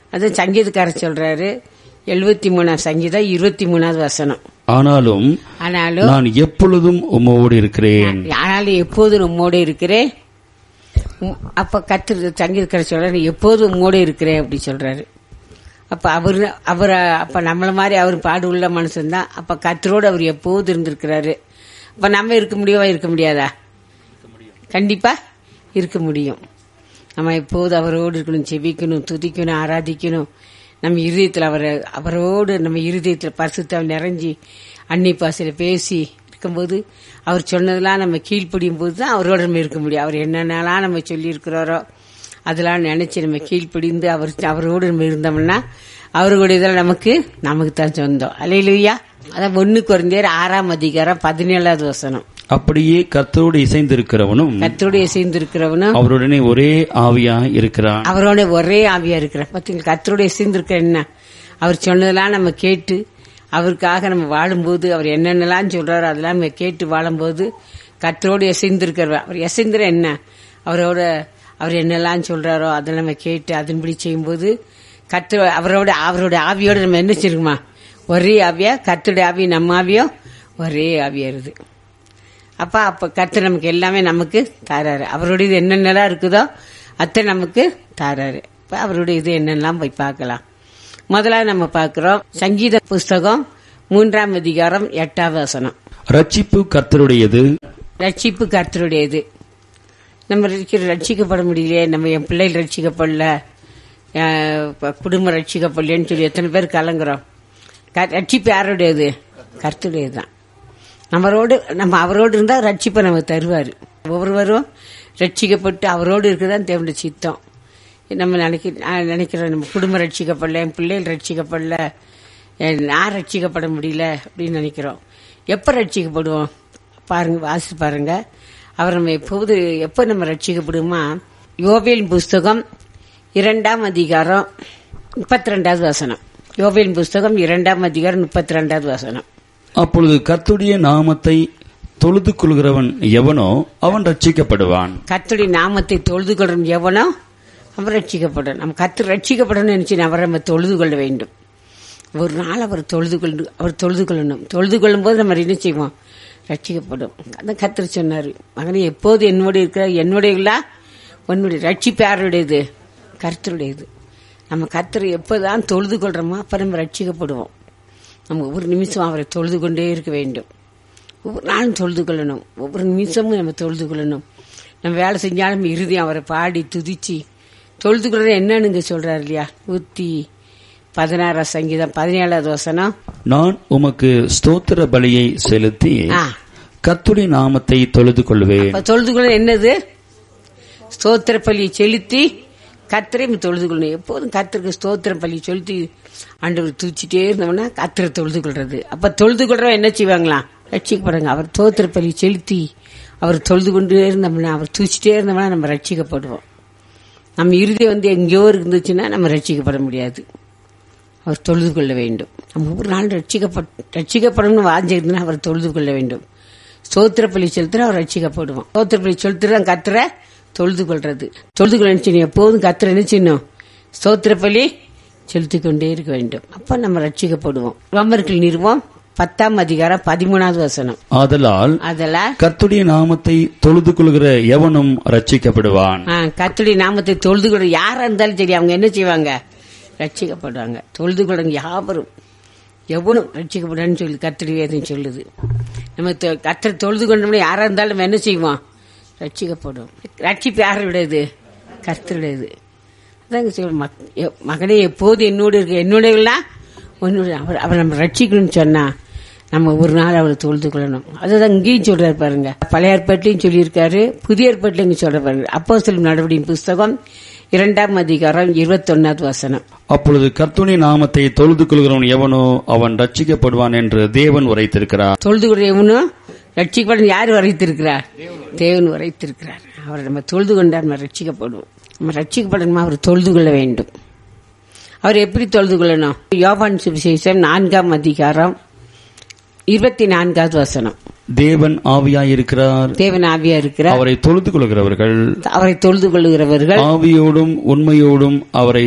அது சங்கீதக்காரர் சொல்றாரு எழுபத்தி மூணாம் சங்கீதம் இருபத்தி மூணாவது வசனம் ஆனாலும் ஆனாலும் நான் எப்பொழுதும் உம்மோடு இருக்கிறேன் ஆனாலும் எப்போதும் உம்மோடு இருக்கிறேன் உம், அப்ப கத்து சங்கீதக்காரர் சொல்றாரு எப்போதும் உம்மோடு இருக்கிறேன் அப்படி சொல்றாரு அப்ப அவர் அவர் அப்ப நம்மள மாதிரி அவர் பாடு உள்ள மனுஷன் தான் அப்ப கத்தரோடு அவர் எப்போதும் இருந்திருக்கிறாரு அப்ப நம்ம இருக்க முடியவா இருக்க முடியாதா கண்டிப்பா இருக்க முடியும் நம்ம எப்போது அவரோடு இருக்கணும் செபிக்கணும் துதிக்கணும் ஆராதிக்கணும் நம்ம இருதயத்தில் அவரை அவரோடு நம்ம இருதயத்தில் பரிசுத்தம் நிறைஞ்சி அன்னை பாசையில பேசி இருக்கும்போது அவர் சொன்னதெல்லாம் நம்ம கீழ்ப்படியும் போது தான் அவரோட நம்ம இருக்க முடியும் அவர் என்னென்னலாம் நம்ம சொல்லியிருக்கிறாரோ அதெல்லாம் நினைச்சு நம்ம கீழ்ப்படிந்து அவர் அவரோடு நம்ம இருந்தோம்னா அவருடைய இதெல்லாம் நமக்கு நமக்கு தான் சொந்தம் அலையிலுயா அதான் ஒண்ணு குறைந்தேர் ஆறாம் அதிகாரம் பதினேழாவது வசனம் அப்படியே கர்த்தரோடு இசைந்திருக்கிறவனும் கத்தருடைய சேர்ந்திருக்கிறவனும் அவருடனே ஒரே ஆவியா இருக்கிறான் அவரோட ஒரே ஆவியா இருக்கிறார் பார்த்தீங்களா கத்தருடைய சேர்ந்திருக்க என்ன அவர் சொன்னதெல்லாம் நம்ம கேட்டு அவருக்காக நம்ம வாழும்போது அவர் என்னென்னலாம் சொல்றாரோ அதெல்லாம் நம்ம கேட்டு வாழும்போது கத்தரோடு எசைந்திருக்கிறவர் அவர் எசைந்திர என்ன அவரோட அவர் என்னெல்லாம் சொல்றாரோ அதை நம்ம கேட்டு அதன்படி செய்யும்போது கத்து அவரோட அவரோட ஆவியோட நம்ம என்ன செய்யுமா ஒரே ஆவியா கத்தருடைய ஆவி நம்ம ஆவியோ ஒரே ஆவியா இருது அப்ப அப்ப கர்த்தர் நமக்கு எல்லாமே நமக்கு தாராரு அவருடைய இது என்னென்னலாம் இருக்குதோ அத்தை நமக்கு தாராரு இப்ப அவருடைய இது என்னெல்லாம் போய் பார்க்கலாம் முதல்ல நம்ம பார்க்கிறோம் சங்கீத புஸ்தகம் மூன்றாம் அதிகாரம் எட்டாவது வசனம் ரட்சிப்பு கர்த்தருடையது ரட்சிப்பு கர்த்தருடையது நம்ம ரட்சி- ரட்சிக்கப்பட முடியலையே நம்ம என் பிள்ளைகள் ரட்சிக்கப்படல அஹ், ப- குடும்பம் ரட்சிக்கப்படலன்னு சொல்லி எத்தனை பேர் கலங்குறோம் க- ரட்சிப்பு யாருடையது கர்த்தருடையது தான் நம்மளோடு நம்ம அவரோடு இருந்தால் ரட்சிப்பை நமக்கு தருவார் ஒவ்வொருவரும் ரட்சிக்கப்பட்டு அவரோடு இருக்குதான் தேவனுடைய சித்தம் நம்ம நினைக்க நான் நினைக்கிறோம் நம்ம குடும்பம் ரட்சிக்கப்படல என் பிள்ளைகள் ரட்சிக்கப்படல என் நான் ரட்சிக்கப்பட முடியல அப்படின்னு நினைக்கிறோம் எப்போ ரட்சிக்கப்படுவோம் பாருங்க வாசி பாருங்க அவர் நம்ம எப்போது எப்போ நம்ம ரட்சிக்கப்படுமா யோவேல் புஸ்தகம் இரண்டாம் அதிகாரம் முப்பத்தி ரெண்டாவது வசனம் யோவேல் புஸ்தகம் இரண்டாம் அதிகாரம் முப்பத்தி ரெண்டாவது வசனம் அப்பொழுது கர்த்தருடைய நாமத்தை தொழுது கொள்கிறவன் எவனோ அவன் ரட்சிக்கப்படுவான் கர்த்தருடைய நாமத்தை தொழுது கொள்ளும் எவனோ அவன் ரட்சிக்கப்படும் நம்ம கத்து ரட்சிக்கப்படணும்னு நினைச்சு அவரை நம்ம தொழுது கொள்ள வேண்டும் ஒரு நாள் அவர் தொழுது கொண்டு அவர் தொழுது கொள்ளணும் தொழுது கொள்ளும் போது நம்ம என்ன செய்வோம் ரட்சிக்கப்படும் அதான் கத்தர் சொன்னார் மகனே எப்போது என்னோட இருக்கிற என்னுடையங்களா உன்னுடைய ரட்சிப்பு யாருடையது கர்த்தருடையது நம்ம கர்த்தர் எப்போதான் தொழுது கொள்றோமோ அப்ப நம்ம ரட்சிக்கப்படுவோம் நம்ம ஒவ்வொரு நிமிஷம் அவரை தொழுது கொண்டே இருக்க வேண்டும் ஒவ்வொரு நாளும் தொழுது கொள்ளணும் ஒவ்வொரு நிமிஷமும் நம்ம தொழுது கொள்ளணும் நம்ம வேலை செஞ்சாலும் இறுதியும் அவரை பாடி துதிச்சு தொழுது கொள்றது என்னன்னு சொல்றாரு இல்லையா நூத்தி பதினாறாம் சங்கீதம் பதினேழாவது வசனம் நான் உமக்கு ஸ்தோத்திர பலியை செலுத்தி ஆ. கர்த்தருடைய நாமத்தை தொழுது கொள்வேன் அப்ப தொழுது கொள்ள என்னது ஸ்தோத்திர பலியை செலுத்தி கத்திரையும் தொழுது கொள்ளணும் எப்போதும் கத்திற்கு ஸ்தோத்திர பலி செலுத்தி ஆண்டவர் தூச்சிட்டே இருந்தோம்னா கத்திரை தொழுது கொள்றது அப்ப தொழுது கொள்றோம் என்ன செய்வாங்களாம் ரட்சிக்கப்படுங்க அவர் ஸ்தோத்திர பலி செலுத்தி அவர் தொழுது கொண்டே இருந்தோம்னா அவர் தூச்சிட்டே இருந்தோம்னா நம்ம ரட்சிக்கப்படுவோம் நம்ம இறுதி வந்து எங்கேயோ இருந்துச்சுன்னா நம்ம ரட்சிக்கப்பட முடியாது அவர் தொழுது கொள்ள வேண்டும் நம்ம ஒவ்வொரு நாள் ரட்சிக்கப்பட் ரட்சிக்கப்படணும்னு வாஞ்சிருந்தா அவர் தொழுது கொள்ள வேண்டும் ஸ்தோத்திர பலி செலுத்துற அவர் ரட்சிக்கப்படுவோம் ஸ்தோத்திர பலி செலுத்துற கத்துற தொழுது கொள்றது தொழுது கொள்ள நினைச்சு எப்போதும் கத்துற நினைச்சிடணும் ஸ்தோத்திர பலி செலுத்திக் கொண்டே இருக்க வேண்டும் அப்ப நம்ம ரட்சிக்கப்படுவோம் ரோமர்கள் நிறுவம் பத்தாம் அதிகாரம் பதிமூணாவது வசனம் ஆதலால் அதெல்லாம் கர்த்தருடைய நாமத்தை தொழுது கொள்கிற எவனும் ரட்சிக்கப்படுவான் கத்துடைய நாமத்தை தொழுது கொள்ள யாரா இருந்தாலும் சரி அவங்க என்ன செய்வாங்க ரட்சிக்கப்படுவாங்க தொழுது கொள்ளுங்க யாவரும் எவனும் ரட்சிக்கப்படுவான்னு சொல்லி கத்திரி வேதம் சொல்லுது நம்ம தொ- கத்தரை தொழுது கொண்டோம்னா யாரா இருந்தாலும் நம்ம என்ன செய்வோம் ரட்சிக்கப்படும் ரட்சிப்பு யாருடையது கர்த்தருடையது அதாங்க சொல்ல மக்- எ- மகனே எப்போது என்னோடு இருக்க என்னுடையலாம் உன்னோட அவர் அவர் நம்ம ரட்சிக்கணும்னு சொன்னா நம்ம ஒரு நாள் அவரை தொழுது கொள்ளணும் அதுதான் இங்கேயும் சொல்றாரு பாருங்க பழைய ஏற்பாட்டிலையும் சொல்லியிருக்காரு புதிய ஏற்பாட்டிலையும் இங்க சொல்ற பாருங்க அப்போ சொல்லும் நடவடிக்கை புஸ்தகம் இரண்டாம் அதிகாரம் இருபத்தொன்னாவது வசனம் அப்பொழுது கர்த்தருடைய நாமத்தை தொழுது கொள்கிறவன் எவனோ அவன் ரட்சிக்கப்படுவான் என்று தேவன் உரைத்திருக்கிறார் தொழுது கொள்ளையவனும் ரட்சிக்கப்படும் யார் வரைத்திருக்கிறார் தேவன் வரைத்திருக்கிறார் அவரை நம்ம தொழுது கொண்டார் நம்ம ரட்சிக்கப்படுவோம் நம்ம ரட்சிக்கப்படணுமா அவர் தொழுது கொள்ள வேண்டும் அவர் எப்படி தொழுது கொள்ளணும் யோபான் சுவிசேஷம் நான்காம் அதிகாரம் இருபத்தி நான்காவது வசனம் தேவன் ஆவியாயிருக்கிறார் தேவன் ஆவியா இருக்கிறார் அவரை தொழுது கொள்கிறவர்கள் அவரை தொழுது கொள்ளுகிறவர்கள் ஆவியோடும் உண்மையோடும் அவரை